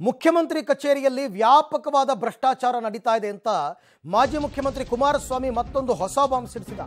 ಮುಖ್ಯಮಂತ್ರಿ ಕಚೇರಿಯಲ್ಲಿ ವ್ಯಾಪಕವಾದ ಭ್ರಷ್ಟಾಚಾರ ನಡೀತಾ ಇದೆ ಅಂತ ಮಾಜಿ ಮುಖ್ಯಮಂತ್ರಿ ಕುಮಾರಸ್ವಾಮಿ ಮತ್ತೊಂದು ಹೊಸ ಬಾಂಬ್ ಸಿಡಿಸಿದ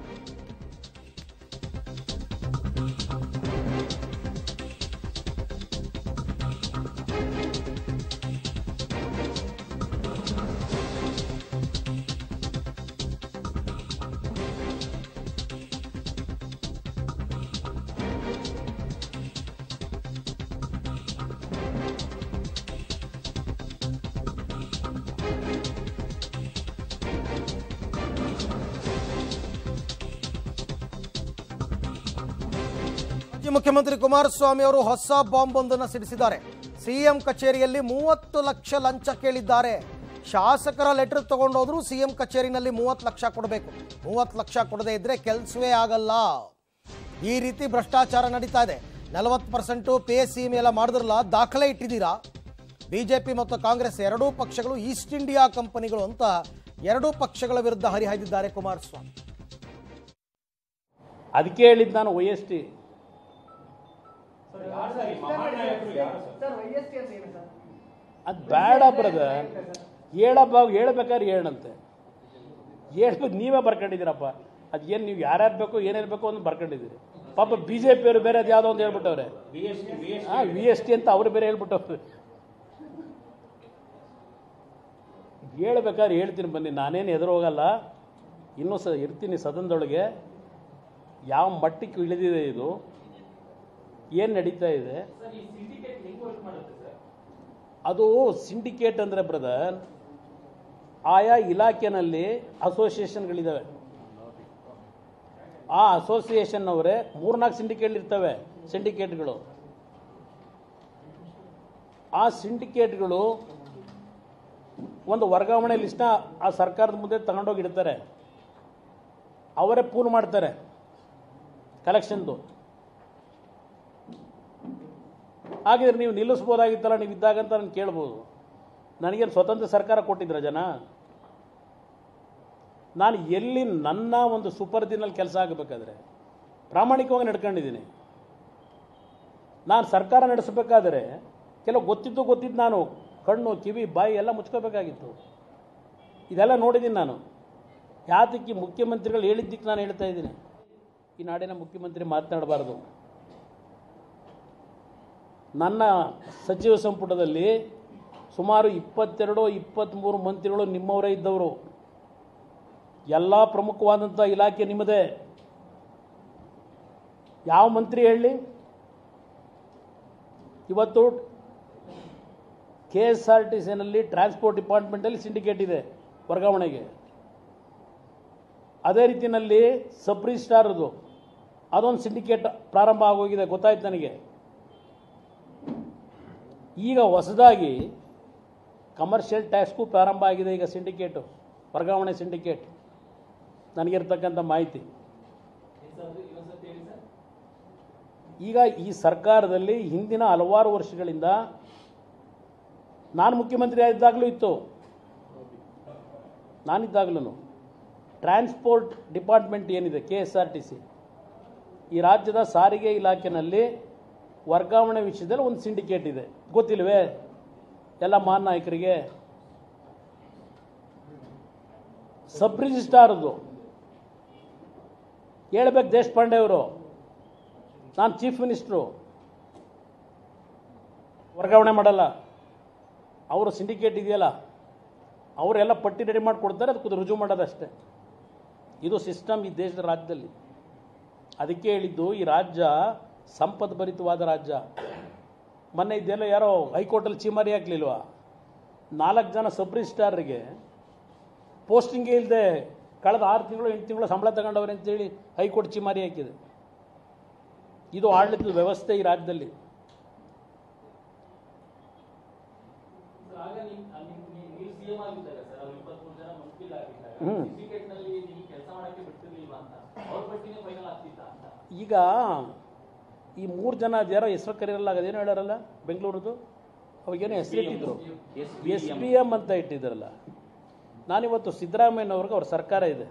ಮಾಜಿ ಮುಖ್ಯಮಂತ್ರಿ ಕುಮಾರಸ್ವಾಮಿ ಅವರು ಹೊಸ ಬಾಂಬ್ ಒಂದನ್ನು ಸಿಡಿಸಿದ್ದಾರೆ ಸಿಎಂ ಕಚೇರಿಯಲ್ಲಿ ಮೂವತ್ತು ಲಕ್ಷ ಲಂಚ ಕೇಳಿದ್ದಾರೆ ಶಾಸಕರ ಲೆಟರ್ ತಗೊಂಡೋದ್ರು ಸಿಎಂ ಕಚೇರಿನಲ್ಲಿ ಮೂವತ್ತು ಲಕ್ಷ ಕೊಡಬೇಕು ಮೂವತ್ತು ಲಕ್ಷ ಕೊಡದೇ ಇದ್ರೆ ಕೆಲಸವೇ ಆಗಲ್ಲ ಈ ರೀತಿ ಭ್ರಷ್ಟಾಚಾರ ನಡೀತಾ ಇದೆ ನಲವತ್ತು ಪರ್ಸೆಂಟು ಪೇ ಸಿಎಂ ಎಲ್ಲ ಮಾಡಿದ್ರಲ್ಲ ದಾಖಲೆ ಇಟ್ಟಿದ್ದೀರಾ ಬಿಜೆಪಿ ಮತ್ತು ಕಾಂಗ್ರೆಸ್ ಎರಡೂ ಪಕ್ಷಗಳು ಈಸ್ಟ್ ಇಂಡಿಯಾ ಕಂಪನಿಗಳು ಅಂತ ಎರಡೂ ಪಕ್ಷಗಳ ವಿರುದ್ಧ ಹರಿಹಾಯ್ದಿದ್ದಾರೆ ಕುಮಾರಸ್ವಾಮಿ ಅದಕ್ಕೆ ಹೇಳಿದ್ದು ನಾನು ವೈ ಎಸ್ ಟಿ ಅದು ಬೇಡ ಬ್ರದರ್ ಹೇಳಪ್ಪ ಹೇಳ್ಬೇಕಾದ್ರೆ ಹೇಳಂತೆ ಹೇಳ್ಬೇಕು ನೀವೇ ಬರ್ಕೊಂಡಿದ್ದೀರಪ್ಪ ಅದು ಏನು ನೀವು ಯಾರ್ಯಾರು ಬೇಕು ಏನೇನು ಬೇಕು ಅಂತ ಬರ್ಕೊಂಡಿದ್ದೀರಿ ಪಾಪ ಬಿ ಜೆ ಪಿಯವರು ಬೇರೆ ಅದು ಯಾವುದೋ ಒಂದು ಹೇಳ್ಬಿಟ್ಟವ್ರೆ ಹಾಂ ವಿ ಎಸ್ ಟಿ ಅಂತ ಅವ್ರು ಬೇರೆ ಹೇಳ್ಬಿಟ್ಟವ್ರೆ ಹೇಳ್ಬೇಕಾದ್ರೆ ಹೇಳ್ತೀನಿ ಬನ್ನಿ ನಾನೇನು ಎದುರು ಹೋಗಲ್ಲ ಇನ್ನೂ ಸ ಇರ್ತೀನಿ ಸದನದೊಳಗೆ ಯಾವ ಮಟ್ಟಕ್ಕೆ ಇಳಿದಿದೆ ಇದು ಏನು ನಡೀತಾ ಇದೆ ಅದು ಸಿಂಡಿಕೇಟ್ ಅಂದರೆ ಬ್ರದರ್ ಆಯಾ ಇಲಾಖೆನಲ್ಲಿ ಅಸೋಸಿಯೇಷನ್ಗಳಿದ್ದಾವೆ ಆ ಅಸೋಸಿಯೇಷನ್ನವರೇ ಮೂರ್ನಾಲ್ಕು ಸಿಂಡಿಕೇಟ್ ಇರ್ತವೆ ಸಿಂಡಿಕೇಟ್ಗಳು ಆ ಸಿಂಡಿಕೇಟ್ಗಳು ಒಂದು ವರ್ಗಾವಣೆ ಲಿಸ್ಟ್ನ ಆ ಸರ್ಕಾರದ ಮುಂದೆ ತಗೊಂಡೋಗಿ ಇಡ್ತಾರೆ ಅವರೇ ಪೂಲ್ ಮಾಡ್ತಾರೆ ಕಲೆಕ್ಷನ್ದು ಹಾಗಿದ್ರೆ ನೀವು ನಿಲ್ಲಿಸ್ಬೋದಾಗಿತ್ತಲ್ಲ ನೀವು ಇದ್ದಾಗ ಅಂತ ನಾನು ಕೇಳ್ಬೋದು ನನಗೇನು ಸ್ವತಂತ್ರ ಸರ್ಕಾರ ಕೊಟ್ಟಿದ್ರ ಜನ ನಾನು ಎಲ್ಲಿ ನನ್ನ ಒಂದು ಸುಪರ್ದಿನಲ್ಲಿ ಕೆಲಸ ಆಗಬೇಕಾದ್ರೆ ಪ್ರಾಮಾಣಿಕವಾಗಿ ನಡ್ಕೊಂಡಿದ್ದೀನಿ ನಾನು ಸರ್ಕಾರ ನಡೆಸಬೇಕಾದ್ರೆ ಕೆಲವು ಗೊತ್ತಿದ್ದು ಗೊತ್ತಿದ್ದು ನಾನು ಕಣ್ಣು ಕಿವಿ ಬಾಯಿ ಎಲ್ಲ ಮುಚ್ಕೋಬೇಕಾಗಿತ್ತು ಇದೆಲ್ಲ ನೋಡಿದ್ದೀನಿ ನಾನು ಯಾತಕ್ಕೆ ಮುಖ್ಯಮಂತ್ರಿಗಳು ಹೇಳಿದ್ದಕ್ಕೆ ನಾನು ಹೇಳ್ತಾ ಇದ್ದೀನಿ ಈ ನಾಡಿನ ಮುಖ್ಯಮಂತ್ರಿ ಮಾತನಾಡಬಾರ್ದು ನನ್ನ ಸಚಿವ ಸಂಪುಟದಲ್ಲಿ ಸುಮಾರು ಇಪ್ಪತ್ತೆರಡು ಇಪ್ಪತ್ತ್ಮೂರು ಮಂತ್ರಿಗಳು ನಿಮ್ಮವರೇ ಇದ್ದವರು ಎಲ್ಲ ಪ್ರಮುಖವಾದಂಥ ಇಲಾಖೆ ನಿಮ್ಮದೇ ಯಾವ ಮಂತ್ರಿ ಹೇಳಿ ಇವತ್ತು ಕೆ ಎಸ್ ಆರ್ ಟಿ ಸಿನಲ್ಲಿ ಟ್ರಾನ್ಸ್ಪೋರ್ಟ್ ಡಿಪಾರ್ಟ್ಮೆಂಟಲ್ಲಿ ಸಿಂಡಿಕೇಟ್ ಇದೆ ವರ್ಗಾವಣೆಗೆ ಅದೇ ರೀತಿಯಲ್ಲಿ ಸಬ್ ರಿಜಿಸ್ಟ್ರಾರ್ದು ಅದೊಂದು ಸಿಂಡಿಕೇಟ್ ಪ್ರಾರಂಭ ಆಗೋಗಿದೆ ಗೊತ್ತಾಯ್ತು ನನಗೆ ಈಗ ಹೊಸದಾಗಿ ಕಮರ್ಷಿಯಲ್ ಟ್ಯಾಕ್ಸ್ಗೂ ಪ್ರಾರಂಭ ಆಗಿದೆ ಈಗ ಸಿಂಡಿಕೇಟು ವರ್ಗಾವಣೆ ಸಿಂಡಿಕೇಟ್ ನನಗಿರ್ತಕ್ಕಂಥ ಮಾಹಿತಿ ಈಗ ಈ ಸರ್ಕಾರದಲ್ಲಿ ಹಿಂದಿನ ಹಲವಾರು ವರ್ಷಗಳಿಂದ ನಾನು ಮುಖ್ಯಮಂತ್ರಿ ಆಗಿದ್ದಾಗಲೂ ಇತ್ತು ನಾನಿದ್ದಾಗಲೂ ಟ್ರಾನ್ಸ್ಪೋರ್ಟ್ ಡಿಪಾರ್ಟ್ಮೆಂಟ್ ಏನಿದೆ K S R T C ಈ ರಾಜ್ಯದ ಸಾರಿಗೆ ಇಲಾಖೆಯಲ್ಲಿ ವರ್ಗಾವಣೆ ವಿಷಯದಲ್ಲಿ ಒಂದು ಸಿಂಡಿಕೇಟ್ ಇದೆ ಗೊತ್ತಿಲ್ವೇ ಎಲ್ಲ ಮಾನ್ ನಾಯಕರಿಗೆ ಸಬ್ ರಿಜಿಸ್ಟ್ರಾರ್ದು ಹೇಳ್ಬೇಕು ದೇಶಪಾಂಡೆ ಅವರು ನಾನು ಚೀಫ್ ಮಿನಿಸ್ಟ್ರು ವರ್ಗಾವಣೆ ಮಾಡಲ್ಲ ಅವರು ಸಿಂಡಿಕೇಟ್ ಇದೆಯಲ್ಲ ಅವರೆಲ್ಲ ಪಟ್ಟಿ ರೆಡಿ ಮಾಡಿ ಕೊಡ್ತಾರೆ ಅದಕ್ಕೆ ರುಜು ಮಾಡೋದಷ್ಟೇ ಇದು ಸಿಸ್ಟಮ್ ಈ ದೇಶದ ರಾಜ್ಯದಲ್ಲಿ ಅದಕ್ಕೆ ಹೇಳಿದ್ದು ಈ ರಾಜ್ಯ ಸಂಪದ್ಭರಿತವಾದ ರಾಜ್ಯ ಮೊನ್ನೆ ಇದೆಲ್ಲ ಯಾರೋ ಹೈಕೋರ್ಟಲ್ಲಿ ಚೀಮಾರಿ ಹಾಕ್ಲಿಲ್ವಾ ನಾಲ್ಕು ಜನ ಸಬ್ ರಿಜಿಸ್ಟ್ರಾರ್ಗೆ ಪೋಸ್ಟಿಂಗೇ ಇಲ್ಲದೆ ಕಳೆದ ಆರು ತಿಂಗಳು ಎಂಟು ತಿಂಗಳು ಸಂಬಳ ತಗೊಂಡವ್ರೆ ಅಂತೇಳಿ ಹೈಕೋರ್ಟ್ ಚೀಮಾರಿ ಹಾಕಿದೆ ಇದು ಆಡಳಿತದ ವ್ಯವಸ್ಥೆ ಈ ರಾಜ್ಯದಲ್ಲಿ ಹ್ಮ್. ಈಗ ಈ ಮೂರು ಜನ ಅದ್ಯಾರೋ ಹೆಸರು ಕರೆಯಲ್ಲ ಅದೇನು ಹೇಳಾರಲ್ಲ ಬೆಂಗಳೂರದು ಅವಾಗೇನೋ ಹೆಸರು ಇಟ್ಟಿದ್ರು ಎಸ್ ಪಿ ಎಮ್ ಅಂತ ಇಟ್ಟಿದ್ರಲ್ಲ ನಾನಿವತ್ತು ಸಿದ್ದರಾಮಯ್ಯನವ್ರಿಗೆ ಅವ್ರ ಸರ್ಕಾರ ಇದೆ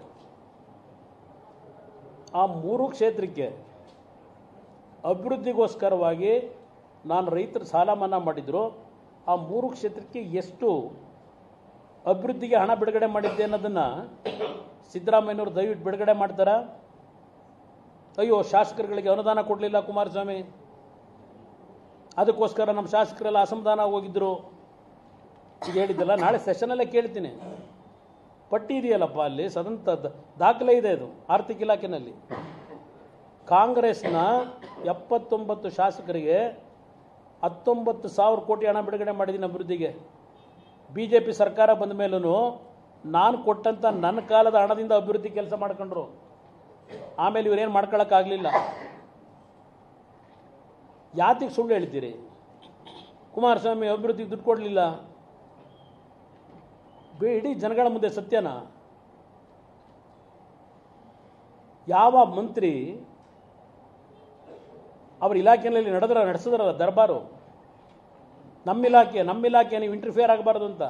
ಆ ಮೂರು ಕ್ಷೇತ್ರಕ್ಕೆ ಅಭಿವೃದ್ಧಿಗೋಸ್ಕರವಾಗಿ ನಾನು ರೈತರ ಸಾಲ ಮನ್ನಾ ಮಾಡಿದ್ರು ಆ ಮೂರು ಕ್ಷೇತ್ರಕ್ಕೆ ಎಷ್ಟು ಅಭಿವೃದ್ಧಿಗೆ ಹಣ ಬಿಡುಗಡೆ ಮಾಡಿದ್ದೆ ಅನ್ನೋದನ್ನು ಸಿದ್ದರಾಮಯ್ಯನವರು ದಯವಿಟ್ಟು ಬಿಡುಗಡೆ ಮಾಡ್ತಾರಾ ಅಯ್ಯೋ ಶಾಸಕರುಗಳಿಗೆ ಅನುದಾನ ಕೊಡಲಿಲ್ಲ ಕುಮಾರಸ್ವಾಮಿ ಅದಕ್ಕೋಸ್ಕರ ನಮ್ಮ ಶಾಸಕರೆಲ್ಲ ಅಸಮಾಧಾನ ಹೋಗಿದ್ರು ಈಗ ಹೇಳಿದ್ದಲ್ಲ ನಾಳೆ ಸೆಷನಲ್ಲೇ ಕೇಳ್ತೀನಿ ಪಟ್ಟಿ ಇದೆಯಲ್ಲಪ್ಪ ಅಲ್ಲಿ ಸದಂತ ದ- ದಾಖಲೆ ಇದೆ ಅದು ಆರ್ಥಿಕ ಇಲಾಖೆನಲ್ಲಿ ಕಾಂಗ್ರೆಸ್ನ ಎಪ್ಪತ್ತೊಂಬತ್ತು ಶಾಸಕರಿಗೆ ಹತ್ತೊಂಬತ್ತು ಸಾವಿರ ಕೋಟಿ ಹಣ ಬಿಡುಗಡೆ ಮಾಡಿದ್ದೀನಿ ಅಭಿವೃದ್ಧಿಗೆ ಬಿ ಜೆ ಪಿ ಸರ್ಕಾರ ಬಂದ ಮೇಲೂ ನಾನು ಕೊಟ್ಟಂಥ ನನ್ನ ಕಾಲದ ಹಣದಿಂದ ಅಭಿವೃದ್ಧಿ ಕೆಲಸ ಮಾಡ್ಕೊಂಡ್ರು ಆಮೇಲೆ ಇವರೇನು ಮಾಡ್ಕೊಳಕ್ಕಾಗಲಿಲ್ಲ ಯಾತಿಗೆ ಸುಳ್ಳು ಹೇಳ್ತೀರಿ ಕುಮಾರಸ್ವಾಮಿ ಅಭಿವೃದ್ಧಿಗೆ ದುಡ್ಡು ಕೊಡಲಿಲ್ಲ ಇಡೀ ಜನಗಳ ಮುಂದೆ ಸತ್ಯನ ಯಾವ ಮಂತ್ರಿ ಅವ್ರ ಇಲಾಖೆಯಲ್ಲಿ ನಡೆದ್ರ ನಡೆಸಿದ್ರಲ್ಲ ದರ್ಬಾರು ನಮ್ಮ ಇಲಾಖೆ ನಮ್ಮ ಇಲಾಖೆ ನೀವು ಇಂಟರ್ಫಿಯರ್ ಆಗಬಾರ್ದು ಅಂತ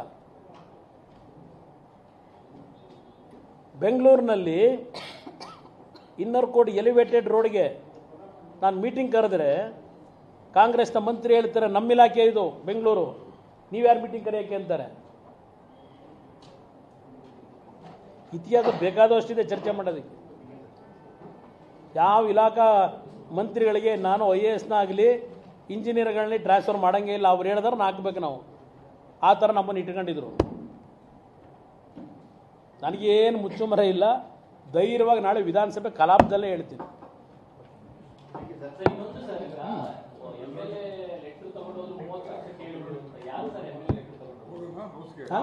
ಬೆಂಗಳೂರಿನಲ್ಲಿ ಇನ್ನರ್ ಕೋಡ್ ಎಲಿವೇಟೆಡ್ ರೋಡ್ಗೆ ನಾನು ಮೀಟಿಂಗ್ ಕರೆದ್ರೆ ಕಾಂಗ್ರೆಸ್ನ ಮಂತ್ರಿ ಹೇಳ್ತಾರೆ ನಮ್ಮ ಇಲಾಖೆ ಇದು ಬೆಂಗಳೂರು ನೀವ್ಯಾರು ಮೀಟಿಂಗ್ ಕರೆಯೋಕ್ಕೆ ಅಂತಾರೆ ಇತಿಹಾಸ ಬೇಕಾದಷ್ಟಿದೆ ಚರ್ಚೆ ಮಾಡೋದಕ್ಕೆ ಯಾವ ಇಲಾಖಾ ಮಂತ್ರಿಗಳಿಗೆ ನಾನು ಐ ಎ ಎಸ್ನ ಆಗಲಿ ಇಂಜಿನಿಯರ್ಗಳನ್ನೇ ಟ್ರಾನ್ಸ್ಫರ್ ಮಾಡಂಗೇ ಇಲ್ಲ ಅವ್ರು ಹೇಳಿದ್ರೆ ಹಾಕ್ಬೇಕು ನಾವು ಆ ಥರ ನಮ್ಮನ್ನು ಇಟ್ಕೊಂಡಿದ್ರು ನನಗೇನು ಮುಚ್ಚುಮರ ಇಲ್ಲ ಧೈರ್ಯವಾಗಿ ನಾಳೆ ವಿಧಾನಸಭೆ ಕಲಾಪದಲ್ಲೇ ಹೇಳ್ತೀನಿ ಹಾ?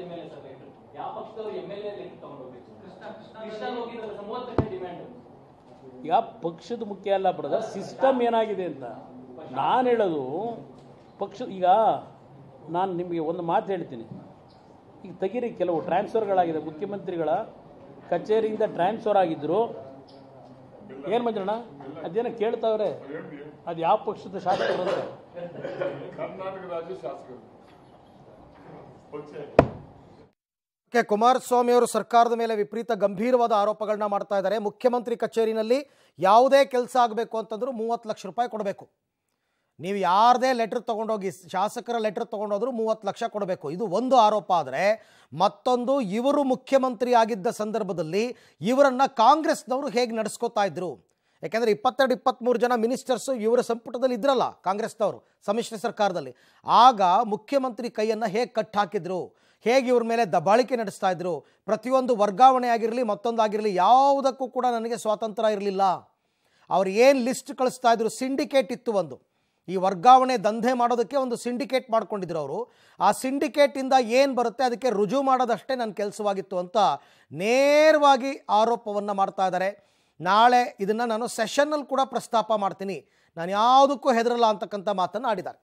ಈಗ ಪಕ್ಷದ ಮುಖ್ಯ ಅಲ್ಲ ಬ್ರದರ್ ಸಿಸ್ಟಮ್ ಏನಾಗಿದೆ ಅಂತ ನಾನು ಹೇಳೋದು ಪಕ್ಷ ಈಗ ನಾನು ನಿಮಗೆ ಒಂದು ಮಾತು ಹೇಳ್ತೀನಿ ಈಗ ತೆಗೀರಿ ಕೆಲವು ಟ್ರಾನ್ಸ್ಫರ್ಗಳಾಗಿದೆ ಮುಖ್ಯಮಂತ್ರಿಗಳ ಕಚೇರಿಯಿಂದ ಟ್ರಾನ್ಸ್ಫರ್ ಆಗಿದ್ದರು ಏನು ಮಂಜಣ್ಣ ಅದೇನೋ ಕೇಳ್ತಾವ್ರೆ ಅದು ಯಾವ ಪಕ್ಷದ ಶಾಸಕರು ಅಂತ ಕರ್ನಾಟಕ ರಾಜ್ಯ ಶಾಸಕರು ಪಕ್ಷ ಕೆ ಕುಮಾರಸ್ವಾಮಿ ಅವರು ಸರ್ಕಾರದ ಮೇಲೆ ವಿಪರೀತ ಗಂಭೀರವಾದ ಆರೋಪಗಳನ್ನ ಮಾಡ್ತಾ ಇದ್ದಾರೆ ಮುಖ್ಯಮಂತ್ರಿ ಕಚೇರಿನಲ್ಲಿ ಯಾವುದೇ ಕೆಲಸ ಆಗಬೇಕು ಅಂತಂದ್ರೂ ಮೂವತ್ತು ಲಕ್ಷ ರೂಪಾಯಿ ಕೊಡಬೇಕು ನೀವು ಯಾರದೇ ಲೆಟ್ರ್ ತೊಗೊಂಡೋಗಿ ಶಾಸಕರ ಲೆಟ್ರ್ ತೊಗೊಂಡೋದ್ರೂ ಮೂವತ್ತು ಲಕ್ಷ ಕೊಡಬೇಕು ಇದು ಒಂದು ಆರೋಪ ಆದರೆ ಮತ್ತೊಂದು ಇವರು ಮುಖ್ಯಮಂತ್ರಿ ಆಗಿದ್ದ ಸಂದರ್ಭದಲ್ಲಿ ಇವರನ್ನು ಕಾಂಗ್ರೆಸ್ನವರು ಹೇಗೆ ನಡೆಸ್ಕೋತಾ ಇದ್ರು ಯಾಕೆಂದರೆ ಇಪ್ಪತ್ತೆರಡು ಇಪ್ಪತ್ತ್ಮೂರು ಜನ ಮಿನಿಸ್ಟರ್ಸು ಇವರ ಸಂಪುಟದಲ್ಲಿ ಇದ್ರಲ್ಲ ಕಾಂಗ್ರೆಸ್ನವರು ಸಮ್ಮಿಶ್ರ ಸರ್ಕಾರದಲ್ಲಿ ಆಗ ಮುಖ್ಯಮಂತ್ರಿ ಕೈಯನ್ನು ಹೇಗೆ ಕಟ್ ಹಾಕಿದ್ರು ಹೇಗೆ ಇವ್ರ ಮೇಲೆ ದಬ್ಬಾಳಿಕೆ ನಡೆಸ್ತಾ ಇದ್ರು ಪ್ರತಿಯೊಂದು ವರ್ಗಾವಣೆ ಆಗಿರಲಿ ಮತ್ತೊಂದು ಆಗಿರಲಿ ಯಾವುದಕ್ಕೂ ಕೂಡ ನನಗೆ ಸ್ವಾತಂತ್ರ್ಯ ಇರಲಿಲ್ಲ ಅವ್ರು ಏನು ಲಿಸ್ಟ್ ಕಳಿಸ್ತಾ ಇದ್ರು ಸಿಂಡಿಕೇಟ್ ಇತ್ತು ಒಂದು ಈ ವರ್ಗಾವಣೆ ದಂಧೆ ಮಾಡೋದಕ್ಕೆ ಒಂದು ಸಿಂಡಿಕೇಟ್ ಮಾಡ್ಕೊಂಡಿದ್ರು ಅವರು ಆ ಸಿಂಡಿಕೇಟಿಂದ ಏನು ಬರುತ್ತೆ ಅದಕ್ಕೆ ರುಜು ಮಾಡೋದಷ್ಟೇ ನನ್ನ ಕೆಲಸವಾಗಿತ್ತು ಅಂತ ನೇರವಾಗಿ ಆರೋಪವನ್ನು ಮಾಡ್ತಾ ಇದ್ದಾರೆ ನಾಳೆ ಇದನ್ನು ನಾನು ಸೆಷನ್ನಲ್ಲಿ ಕೂಡ ಪ್ರಸ್ತಾಪ ಮಾಡ್ತೀನಿ ನಾನು ಯಾವುದಕ್ಕೂ ಹೆದರಲ್ಲ ಅಂತಕ್ಕಂಥ ಮಾತನ್ನು ಆಡಿದ್ದಾರೆ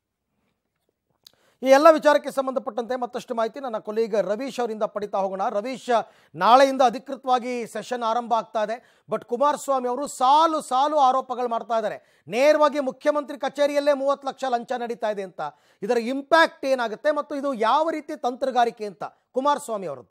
ಈ ಎಲ್ಲ ವಿಚಾರಕ್ಕೆ ಸಂಬಂಧಪಟ್ಟಂತೆ ಮತ್ತಷ್ಟು ಮಾಹಿತಿ ನನ್ನ ಕೊಲೀಗ ರವೀಶ್ ಅವರಿಂದ ಪಡಿತಾ ಹೋಗೋಣ ರವೀಶ್ ನಾಳೆಯಿಂದ ಅಧಿಕೃತವಾಗಿ ಸೆಷನ್ ಆರಂಭ ಆಗ್ತಾ ಇದೆ ಬಟ್ ಕುಮಾರಸ್ವಾಮಿ ಅವರು ಸಾಲು ಸಾಲು ಆರೋಪಗಳು ಮಾಡ್ತಾ ಇದ್ದಾರೆ ನೇರವಾಗಿ ಮುಖ್ಯಮಂತ್ರಿ ಕಚೇರಿಯಲ್ಲೇ ಮೂವತ್ತು ಲಕ್ಷ ಲಂಚ ನಡೀತಾ ಇದೆ ಅಂತ ಇದರ ಇಂಪ್ಯಾಕ್ಟ್ ಏನಾಗುತ್ತೆ ಮತ್ತು ಇದು ಯಾವ ರೀತಿ ತಂತ್ರಗಾರಿಕೆ ಅಂತ ಕುಮಾರಸ್ವಾಮಿ ಅವರದ್ದು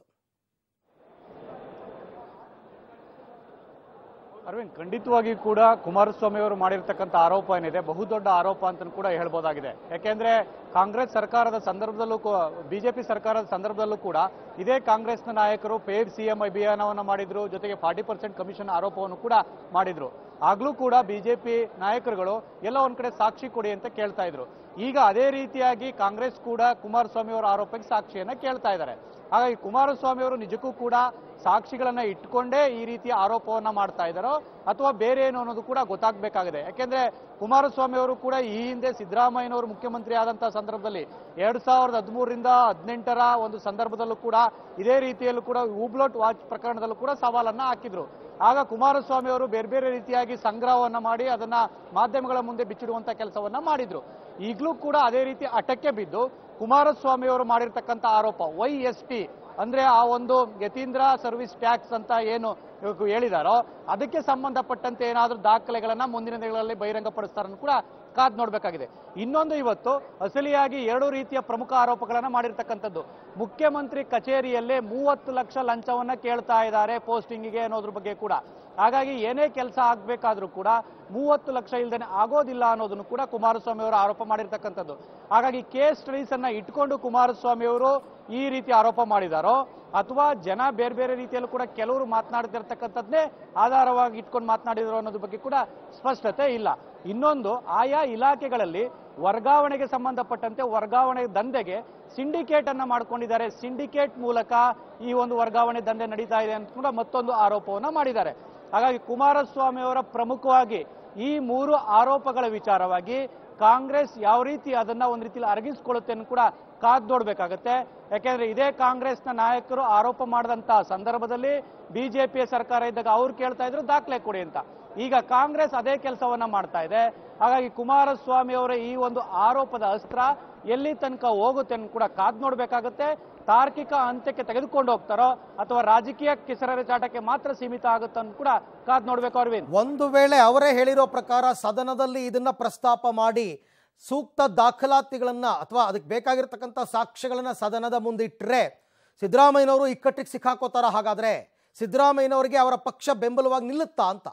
ಅರವಿಂದ್ ಖಂಡಿತವಾಗಿ ಕೂಡ ಕುಮಾರಸ್ವಾಮಿ ಅವರು ಮಾಡಿರ್ತಕ್ಕಂಥ ಆರೋಪ ಏನಿದೆ ಬಹುದೊಡ್ಡ ಆರೋಪ ಅಂತ ಕೂಡ ಹೇಳ್ಬೋದಾಗಿದೆ ಯಾಕೆಂದ್ರೆ ಕಾಂಗ್ರೆಸ್ ಸರ್ಕಾರದ ಸಂದರ್ಭದಲ್ಲೂ ಬಿಜೆಪಿ ಸರ್ಕಾರದ ಸಂದರ್ಭದಲ್ಲೂ ಕೂಡ ಇದೇ ಕಾಂಗ್ರೆಸ್ನ ನಾಯಕರು ಪೇಡ್ ಸಿಎಂ ಅಭಿಯಾನವನ್ನು ಮಾಡಿದ್ರು ಜೊತೆಗೆ ಫಾರ್ಟಿ ಪರ್ಸೆಂಟ್ ಕಮಿಷನ್ ಆರೋಪವನ್ನು ಕೂಡ ಮಾಡಿದ್ರು ಆಗ್ಲೂ ಕೂಡ ಬಿಜೆಪಿ ನಾಯಕರುಗಳು ಎಲ್ಲ ಒಂದ್ ಕಡೆ ಸಾಕ್ಷಿ ಕೊಡಿ ಅಂತ ಕೇಳ್ತಾ ಇದ್ರು ಈಗ ಅದೇ ರೀತಿಯಾಗಿ ಕಾಂಗ್ರೆಸ್ ಕೂಡ ಕುಮಾರಸ್ವಾಮಿ ಅವರ ಆರೋಪಕ್ಕೆ ಸಾಕ್ಷಿಯನ್ನ ಕೇಳ್ತಾ ಇದ್ದಾರೆ ಹಾಗಾಗಿ ಕುಮಾರಸ್ವಾಮಿ ಅವರು ನಿಜಕ್ಕೂ ಕೂಡ ಸಾಕ್ಷಿಗಳನ್ನ ಇಟ್ಕೊಂಡೇ ಈ ರೀತಿಯ ಆರೋಪವನ್ನ ಮಾಡ್ತಾ ಇದ್ದಾರೋ ಅಥವಾ ಬೇರೆ ಏನು ಅನ್ನೋದು ಕೂಡ ಗೊತ್ತಾಗಬೇಕಾಗಿದೆ ಯಾಕೆಂದ್ರೆ ಕುಮಾರಸ್ವಾಮಿ ಅವರು ಕೂಡ ಈ ಹಿಂದೆ ಸಿದ್ದರಾಮಯ್ಯನವರು ಮುಖ್ಯಮಂತ್ರಿ ಆದಂತಹ ಸಂದರ್ಭದಲ್ಲಿ ಎರಡ್ ಸಾವಿರದ ಹದಿಮೂರರಿಂದ ಹದಿನೆಂಟರ ಒಂದು ಸಂದರ್ಭದಲ್ಲೂ ಕೂಡ ಇದೇ ರೀತಿಯಲ್ಲೂ ಕೂಡ ಹೂಬ್ಲೋಟ್ ವಾಚ್ ಪ್ರಕರಣದಲ್ಲೂ ಕೂಡ ಸವಾಲನ್ನ ಹಾಕಿದ್ರು ಆಗ ಕುಮಾರಸ್ವಾಮಿ ಅವರು ಬೇರೆ ಬೇರೆ ರೀತಿಯಾಗಿ ಸಂಗ್ರಹವನ್ನ ಮಾಡಿ ಅದನ್ನ ಮಾಧ್ಯಮಗಳ ಮುಂದೆ ಬಿಚ್ಚಿಡುವಂತ ಕೆಲಸವನ್ನ ಮಾಡಿದ್ರು ಈಗಲೂ ಕೂಡ ಅದೇ ರೀತಿ ಅಟಕ್ಕೆ ಬಿದ್ದು ಕುಮಾರಸ್ವಾಮಿ ಅವರು ಮಾಡಿರ್ತಕ್ಕಂಥ ಆರೋಪ ವೈ ಎಸ್ ಟಿ ಅಂದ್ರೆ ಆ ಒಂದು ಯತೀಂದ್ರ ಸರ್ವಿಸ್ ಟ್ಯಾಕ್ಸ್ ಅಂತ ಏನು ಹೇಳಿದಾರೋ ಅದಕ್ಕೆ ಸಂಬಂಧಪಟ್ಟಂತೆ ಏನಾದ್ರೂ ದಾಖಲೆಗಳನ್ನ ಮುಂದಿನ ದಿನಗಳಲ್ಲಿ ಬಹಿರಂಗಪಡಿಸ್ತಾರನ್ನು ಕೂಡ ಕಾದ್ ನೋಡ್ಬೇಕಾಗಿದೆ ಇನ್ನೊಂದು ಇವತ್ತು ಅಸಲಿಯಾಗಿ ಎರಡು ರೀತಿಯ ಪ್ರಮುಖ ಆರೋಪಗಳನ್ನ ಮಾಡಿರ್ತಕ್ಕಂಥದ್ದು ಮುಖ್ಯಮಂತ್ರಿ ಕಚೇರಿಯಲ್ಲೇ ಮೂವತ್ತು ಲಕ್ಷ ಲಂಚವನ್ನ ಕೇಳ್ತಾ ಇದ್ದಾರೆ ಪೋಸ್ಟಿಂಗಿಗೆ ಅನ್ನೋದ್ರ ಬಗ್ಗೆ ಕೂಡ ಹಾಗಾಗಿ ಏನೇ ಕೆಲಸ ಆಗ್ಬೇಕಾದ್ರೂ ಕೂಡ ಮೂವತ್ತು ಲಕ್ಷ ಇಲ್ದೇನೆ ಆಗೋದಿಲ್ಲ ಅನ್ನೋದನ್ನು ಕೂಡ ಕುಮಾರಸ್ವಾಮಿ ಅವರು ಆರೋಪ ಮಾಡಿರ್ತಕ್ಕಂಥದ್ದು ಹಾಗಾಗಿ ಕೇಸ್ ಸ್ಟಡೀಸ್ ಅನ್ನ ಇಟ್ಕೊಂಡು ಕುಮಾರಸ್ವಾಮಿ ಅವರು ಈ ರೀತಿ ಆರೋಪ ಮಾಡಿದಾರೋ ಅಥವಾ ಜನ ಬೇರೆ ಬೇರೆ ರೀತಿಯಲ್ಲೂ ಕೂಡ ಕೆಲವರು ಮಾತನಾಡ್ತಿರ್ತಕ್ಕಂಥದ್ದೇ ಆಧಾರವಾಗಿ ಇಟ್ಕೊಂಡು ಮಾತನಾಡಿದ್ರು ಅನ್ನೋದ್ರ ಬಗ್ಗೆ ಕೂಡ ಸ್ಪಷ್ಟತೆ ಇಲ್ಲ ಇನ್ನೊಂದು ಆಯಾ ಇಲಾಖೆಗಳಲ್ಲಿ ವರ್ಗಾವಣೆಗೆ ಸಂಬಂಧಪಟ್ಟಂತೆ ವರ್ಗಾವಣೆ ದಂಧೆಗೆ ಸಿಂಡಿಕೇಟ್ ಅನ್ನ ಮಾಡ್ಕೊಂಡಿದ್ದಾರೆ ಸಿಂಡಿಕೇಟ್ ಮೂಲಕ ಈ ಒಂದು ವರ್ಗಾವಣೆ ದಂಧೆ ನಡೀತಾ ಇದೆ ಅಂತ ಕೂಡ ಮತ್ತೊಂದು ಆರೋಪವನ್ನ ಮಾಡಿದ್ದಾರೆ ಹಾಗಾಗಿ ಕುಮಾರಸ್ವಾಮಿ ಅವರ ಪ್ರಮುಖವಾಗಿ ಈ ಮೂರು ಆರೋಪಗಳ ವಿಚಾರವಾಗಿ ಕಾಂಗ್ರೆಸ್ ಯಾವ ರೀತಿ ಅದನ್ನ ಒಂದು ರೀತಿಯಲ್ಲಿ ಅರಗಿಸ್ಕೊಳ್ಳುತ್ತೆ ಅಂತ ಕೂಡ ಕಾದ್ ನೋಡ್ಬೇಕಾಗತ್ತೆ ಯಾಕೆಂದ್ರೆ ಇದೇ ಕಾಂಗ್ರೆಸ್ನ ನಾಯಕರು ಆರೋಪ ಮಾಡಿದಂತ ಸಂದರ್ಭದಲ್ಲಿ ಬಿಜೆಪಿಯ ಸರ್ಕಾರ ಇದ್ದಾಗ ಅವ್ರು ಕೇಳ್ತಾ ಇದ್ರು ದಾಖಲೆ ಕೊಡಿ ಅಂತ ಈಗ ಕಾಂಗ್ರೆಸ್ ಅದೇ ಕೆಲಸವನ್ನ ಮಾಡ್ತಾ ಇದೆ ಹಾಗಾಗಿ ಕುಮಾರಸ್ವಾಮಿ ಅವರ ಈ ಒಂದು ಆರೋಪದ ಅಸ್ತ್ರ ಎಲ್ಲಿ ತನಕ ಹೋಗುತ್ತೆ ಅಂತ ಕೂಡ ಕಾದ್ ನೋಡ್ಬೇಕಾಗತ್ತೆ ತಾರ್ಕಿಕ ಅಂತ್ಯಕ್ಕೆ ತೆಗೆದುಕೊಂಡು ಹೋಗ್ತಾರೋ ಅಥವಾ ರಾಜಕೀಯ ಕಿಸರಚಾಟಕ್ಕೆ ಮಾತ್ರ ಸೀಮಿತ ಆಗುತ್ತೆ ಅಂತ ಕೂಡ ಕಾದ್ ನೋಡ್ಬೇಕು ಅರವಿಂದ್ ಒಂದು ವೇಳೆ ಅವರೇ ಹೇಳಿರೋ ಪ್ರಕಾರ ಸದನದಲ್ಲಿ ಇದನ್ನ ಪ್ರಸ್ತಾಪ ಮಾಡಿ ಸೂಕ್ತ ದಾಖಲಾತಿಗಳನ್ನ ಅಥವಾ ಅದಕ್ಕೆ ಬೇಕಾಗಿರ್ತಕ್ಕಂಥ ಸಾಕ್ಷ್ಯಗಳನ್ನ ಸದನದ ಮುಂದಿಟ್ಟರೆ ಸಿದ್ದರಾಮಯ್ಯನವರು ಇಕ್ಕಟ್ಟಿಗೆ ಸಿಕ್ಕಾಕೋತಾರ ಹಾಗಾದ್ರೆ ಸಿದ್ದರಾಮಯ್ಯನವರಿಗೆ ಅವರ ಪಕ್ಷ ಬೆಂಬಲವಾಗಿ ನಿಲ್ಲುತ್ತಾ ಅಂತ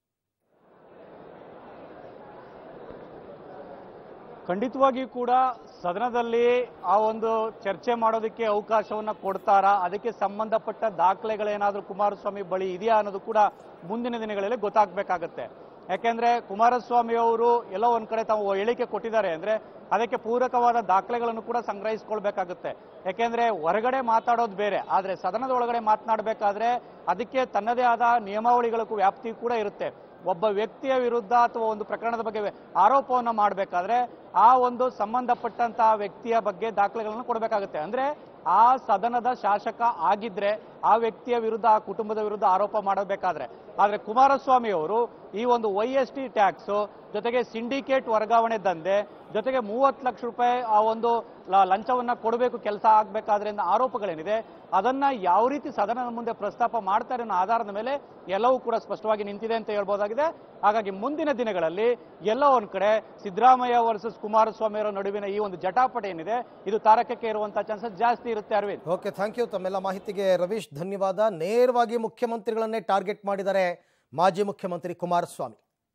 ಖಂಡಿತವಾಗಿಯೂ ಕೂಡ ಸದನದಲ್ಲಿ ಆ ಒಂದು ಚರ್ಚೆ ಮಾಡೋದಕ್ಕೆ ಅವಕಾಶವನ್ನ ಕೊಡ್ತಾರಾ ಅದಕ್ಕೆ ಸಂಬಂಧಪಟ್ಟ ದಾಖಲೆಗಳೇನಾದ್ರೂ ಕುಮಾರಸ್ವಾಮಿ ಬಳಿ ಇದೆಯಾ ಅನ್ನೋದು ಕೂಡ ಮುಂದಿನ ದಿನಗಳಲ್ಲಿ ಗೊತ್ತಾಗಬೇಕಾಗತ್ತೆ ಯಾಕೆಂದ್ರೆ ಕುಮಾರಸ್ವಾಮಿ ಅವರು ಎಲ್ಲೋ ಒಂದ್ ಕಡೆ ತಾವು ಹೇಳಿಕೆ ಕೊಟ್ಟಿದ್ದಾರೆ ಅಂದ್ರೆ ಅದಕ್ಕೆ ಪೂರಕವಾದ ದಾಖಲೆಗಳನ್ನು ಕೂಡ ಸಂಗ್ರಹಿಸ್ಕೊಳ್ಬೇಕಾಗುತ್ತೆ ಯಾಕೆಂದ್ರೆ ಹೊರಗಡೆ ಮಾತಾಡೋದು ಬೇರೆ ಆದ್ರೆ ಸದನದ ಒಳಗಡೆ ಮಾತನಾಡಬೇಕಾದ್ರೆ ಅದಕ್ಕೆ ತನ್ನದೇ ಆದ ನಿಯಮಾವಳಿಗಳಿಗೂ ವ್ಯಾಪ್ತಿ ಕೂಡ ಇರುತ್ತೆ ಒಬ್ಬ ವ್ಯಕ್ತಿಯ ವಿರುದ್ಧ ಅಥವಾ ಒಂದು ಪ್ರಕರಣದ ಬಗ್ಗೆ ಆರೋಪವನ್ನು ಮಾಡಬೇಕಾದ್ರೆ ಆ ಒಂದು ಸಂಬಂಧಪಟ್ಟಂತಹ ವ್ಯಕ್ತಿಯ ಬಗ್ಗೆ ದಾಖಲೆಗಳನ್ನು ಕೊಡಬೇಕಾಗುತ್ತೆ ಅಂದ್ರೆ ಆ ಸದನದ ಶಾಸಕ ಆಗಿದ್ರೆ ಆ ವ್ಯಕ್ತಿಯ ವಿರುದ್ಧ ಆ ಕುಟುಂಬದ ವಿರುದ್ಧ ಆರೋಪ ಮಾಡಬೇಕಾದ್ರೆ ಆದ್ರೆ ಕುಮಾರಸ್ವಾಮಿ ಅವರು ಈ ಒಂದು ವೈ ಎಸ್ ಟಿ ಟ್ಯಾಕ್ಸ್ ಜೊತೆಗೆ ಸಿಂಡಿಕೇಟ್ ವರ್ಗಾವಣೆ ದಂಧೆ ಜೊತೆಗೆ ಮೂವತ್ತು ಲಕ್ಷ ರೂಪಾಯಿ ಆ ಒಂದು ಲ- ಲಂಚವನ್ನ ಕೊಡಬೇಕು ಕೆಲಸ ಆಗ್ಬೇಕಾದ್ರೆ ಅನ್ನೋ ಆರೋಪಗಳೇನಿದೆ ಅದನ್ನ ಯಾವ ರೀತಿ ಸದನದ ಮುಂದೆ ಪ್ರಸ್ತಾಪ ಮಾಡ್ತಾರೆ ಅನ್ನೋ ಆಧಾರದ ಮೇಲೆ ಎಲ್ಲವೂ ಕೂಡ ಸ್ಪಷ್ಟವಾಗಿ ನಿಂತಿದೆ ಅಂತ ಹೇಳ್ಬೋದಾಗಿದೆ ಹಾಗಾಗಿ ಮುಂದಿನ ದಿನಗಳಲ್ಲಿ ಎಲ್ಲೋ ಒಂದ್ ಕಡೆ ಸಿದ್ದರಾಮಯ್ಯ ವರ್ಸಸ್ ಕುಮಾರಸ್ವಾಮಿ ಅವರ ನಡುವಿನ ಈ ಒಂದು ಜಟಾಪಟ ಏನಿದೆ ಇದು ತಾರಕಕ್ಕೆ ಇರುವಂತ ಚಾನ್ಸಸ್ ಜಾಸ್ತಿ ಇರುತ್ತೆ ಅರವಿಂದ್ ಓಕೆ ಥ್ಯಾಂಕ್ ಯು ತಮ್ಮೆಲ್ಲ ಮಾಹಿತಿಗೆ ರವೀಶ್ ಧನ್ಯವಾದ ನೇರವಾಗಿ ಮುಖ್ಯಮಂತ್ರಿಗಳನ್ನೇ ಟಾರ್ಗೆಟ್ ಮಾಡಿದ್ದಾರೆ ಮಾಜಿ ಮುಖ್ಯಮಂತ್ರಿ ಕುಮಾರಸ್ವಾಮಿ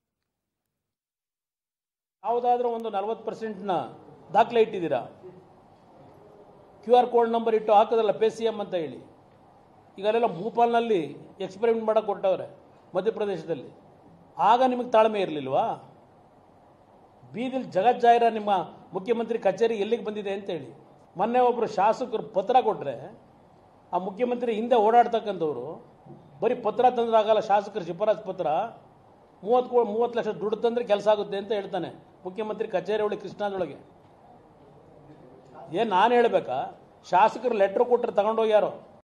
ಯಾವುದಾದ್ರೂ ಒಂದು ನಲವತ್ತು ಪರ್ಸೆಂಟ್ನ ದಾಖಲೆ ಇಟ್ಟಿದ್ದೀರಾ ಕ್ಯೂ ಆರ್ ಕೋಡ್ ನಂಬರ್ ಇಟ್ಟು ಹಾಕೋದಲ್ಲ ಪೇ ಸಿ ಎಮ್ ಅಂತ ಹೇಳಿ ಈಗ ಅಲ್ಲೆಲ್ಲ ಭೂಪಾಲ್ನಲ್ಲಿ ಎಕ್ಸ್ಪೆರಿಮೆಂಟ್ ಮಾಡೋಕೆ ಕೊಟ್ಟವ್ರೆ ಮಧ್ಯಪ್ರದೇಶದಲ್ಲಿ ಆಗ ನಿಮಗೆ ತಾಳ್ಮೆ ಇರಲಿಲ್ವಾ ಬೀದಿಲಿ ಜಗಜ್ಜಾಹಿರ ನಿಮ್ಮ ಮುಖ್ಯಮಂತ್ರಿ ಕಚೇರಿ ಎಲ್ಲಿಗೆ ಬಂದಿದೆ ಅಂತೇಳಿ ಮೊನ್ನೆ ಒಬ್ಬರು ಶಾಸಕರು ಪತ್ರ ಕೊಟ್ಟರೆ ಆ ಮುಖ್ಯಮಂತ್ರಿ ಹಿಂದೆ ಓಡಾಡ್ತಕ್ಕಂಥವ್ರು ಬರೀ ಪತ್ರ ತಂದ್ರಾಗಲ್ಲ ಶಾಸಕರ ಶಿಫಾರಸ್ ಪತ್ರ ಮೂವತ್ತು ಕೋ ಮೂವತ್ತು ಲಕ್ಷ ದುಡ್ಡು ತಂದ್ರೆ ಕೆಲಸ ಆಗುತ್ತೆ ಅಂತ ಹೇಳ್ತಾನೆ ಮುಖ್ಯಮಂತ್ರಿ ಕಚೇರಿ ಒಳಗೆ ಕೃಷ್ಣಾದೊಳಗೆ ಏನು ನಾನು ಹೇಳ್ಬೇಕಾ ಶಾಸಕರು ಲೆಟ್ರ್ ಕೊಟ್ಟರೆ ತಗೊಂಡೋಗ್ಯಾರೋ